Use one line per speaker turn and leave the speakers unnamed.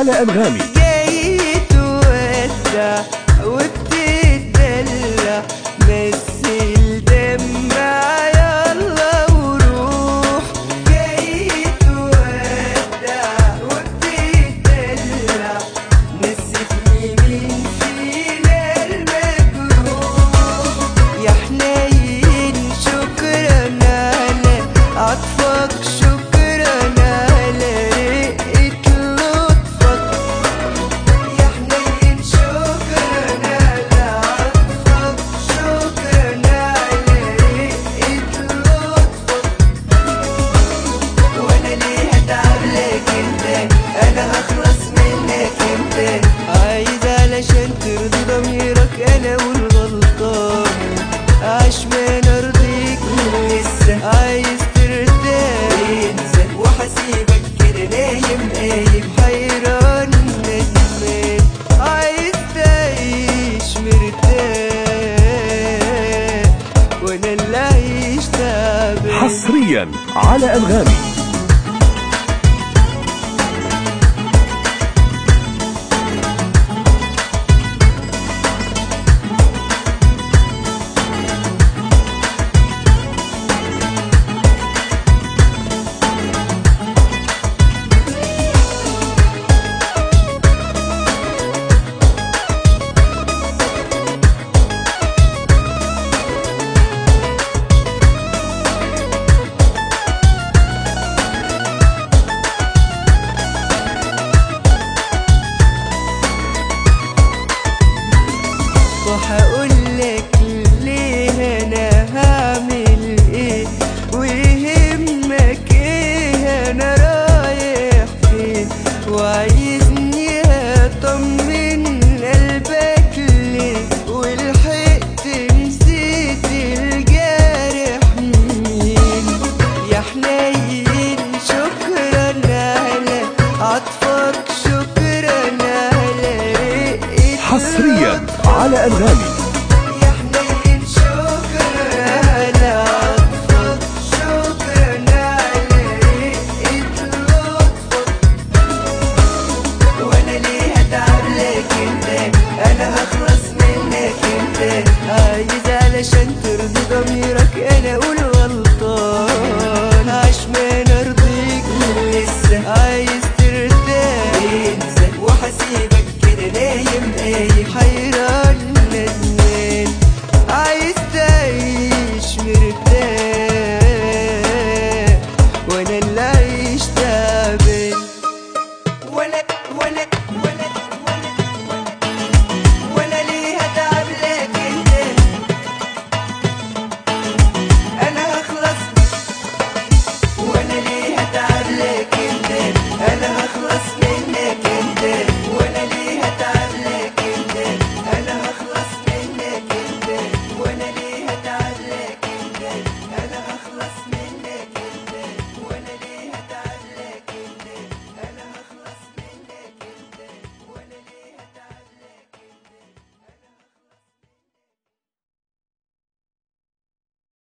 على أنغامي
جاي تودع وبتدلع مثل دمع يلا وروح جاي تودع وبتدلع نسيتني مين فينا المجروح يا حنين شكرا على عطفك شكرا على رقة لطفك يا حنين شكرا على عطفك شكرا على رقة لطفك وانا ليه هتعب لك انت انا هخلص منك انت عايز علشان ترضي ضميرك انا والغلطان عشمان ارضيك لسه عايز ترتاح انسى وحسيبك كده نايم قايم حيران ندمان عايز تعيش مرتاح وانا اللي عايش تعبان
حصريا على أنغامي
وهقول لك ليه انا هعمل ايه ويهمك ايه انا رايح فين وعايزني اطمن قلبك ليه ولحقت نسيت الجارح مين يا حنين شكرا على عطفك شكرا على رقة
حصريا على أنغامي
يا حنين شكرا على عطفك شكرا على رقة لطفك وانا ليه هتعب لك انت انا هخلص منك انت عايز علشان ترضي ضميرك انا اقول